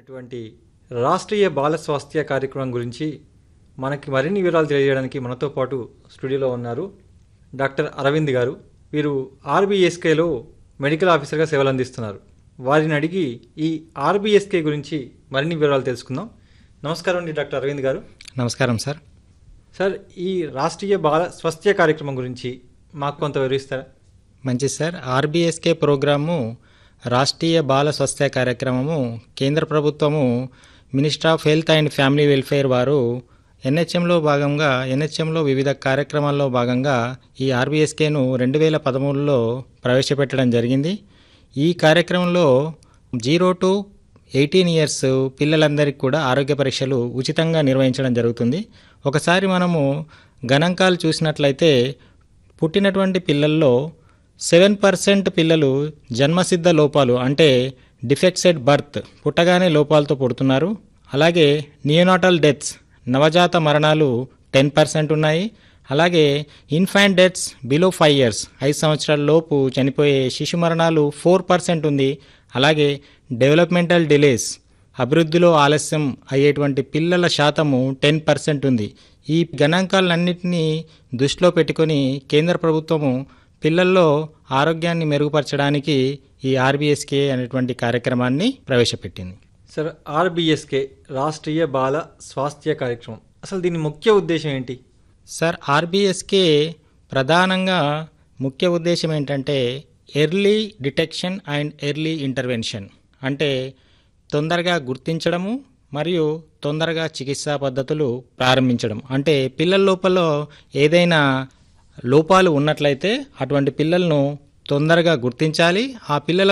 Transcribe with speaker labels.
Speaker 1: అటువంటి రాష్ట్రీయ బాల స్వాస్థ్య కార్యక్రమం గురించి మనకి మరిన్ని వివరాలు తెలియజేయడానికి మనతో పాటు స్టూడియోలో ఉన్నారు డాక్టర్ అరవింద్ గారు వీరు ఆర్బీఎస్కేలో మెడికల్ ఆఫీసర్గా సేవలు అందిస్తున్నారు వారిని అడిగి ఈ ఆర్బీఎస్కే గురించి మరిన్ని వివరాలు తెలుసుకుందాం నమస్కారం అండి డాక్టర్ అరవింద్ గారు
Speaker 2: నమస్కారం సార్
Speaker 1: సార్ ఈ రాష్ట్రీయ బాల స్వాస్థ్య కార్యక్రమం గురించి మాకు కొంత వివరిస్తారా
Speaker 2: మంచిది sir RBSK programme Rashtriya Bal Swasthya కార్యక్రమము కేంద్ర ప్రభుత్వము minister of health and family welfare వారు ఎన్హెచ్ఎంలో భాగంగా ఎన్హెచ్ఎంలో వివిధ కార్యక్రమాల్లో భాగంగా ఈ ఆర్బీఎస్కేను రెండు వేల పదమూడులో ప్రవేశపెట్టడం జరిగింది ఈ కార్యక్రమంలో జీరో టు ఎయిటీన్ ఇయర్స్ పిల్లలందరికీ కూడా ఆరోగ్య పరీక్షలు ఉచితంగా నిర్వహించడం జరుగుతుంది ఒకసారి మనము గణాంకాలు చూసినట్లయితే పుట్టినటువంటి పిల్లల్లో సెవెన్ పర్సెంట్ పిల్లలు జన్మసిద్ధ లోపాలు అంటే డిఫెక్ట్సెడ్ బర్త్ పుట్టగానే లోపాలతో పుడుతున్నారు అలాగే నియోనాటల్ డెత్స్ నవజాత మరణాలు టెన్ పర్సెంట్ ఉన్నాయి అలాగే infant deaths below five years ఐదు సంవత్సరాల లోపు చనిపోయే శిశు మరణాలు ఫోర్ పర్సెంట్ ఉంది అలాగే డెవలప్మెంటల్ డిలేస్ అభివృద్ధిలో ఆలస్యం అయ్యేటువంటి పిల్లల శాతము టెన్ పర్సెంట్ ఉంది ఈ గణాంకాలన్నింటినీ దృష్టిలో పెట్టుకొని కేంద్ర ప్రభుత్వము పిల్లల్లో ఆరోగ్యాన్ని మెరుగుపరచడానికి ఈ ఆర్బీఎస్కే అనేటువంటి కార్యక్రమాన్ని ప్రవేశపెట్టింది
Speaker 1: సార్ ఆర్బీఎస్కే రాష్ట్రీయ బాల స్వాస్థ్య కార్యక్రమం అసలు దీని ముఖ్య ఉద్దేశం ఏంటి
Speaker 2: సార్ ఆర్బీఎస్కే ప్రధానంగా ముఖ్య ఉద్దేశం ఏంటంటే early detection and early intervention అంటే తొందరగా గుర్తించడము మరియు తొందరగా చికిత్సా పద్ధతులు ప్రారంభించడం అంటే పిల్లల లోపల ఏదైనా లోపాలు ఉన్నట్లయితే అటువంటి పిల్లలను తొందరగా గుర్తించాలి ఆ పిల్లల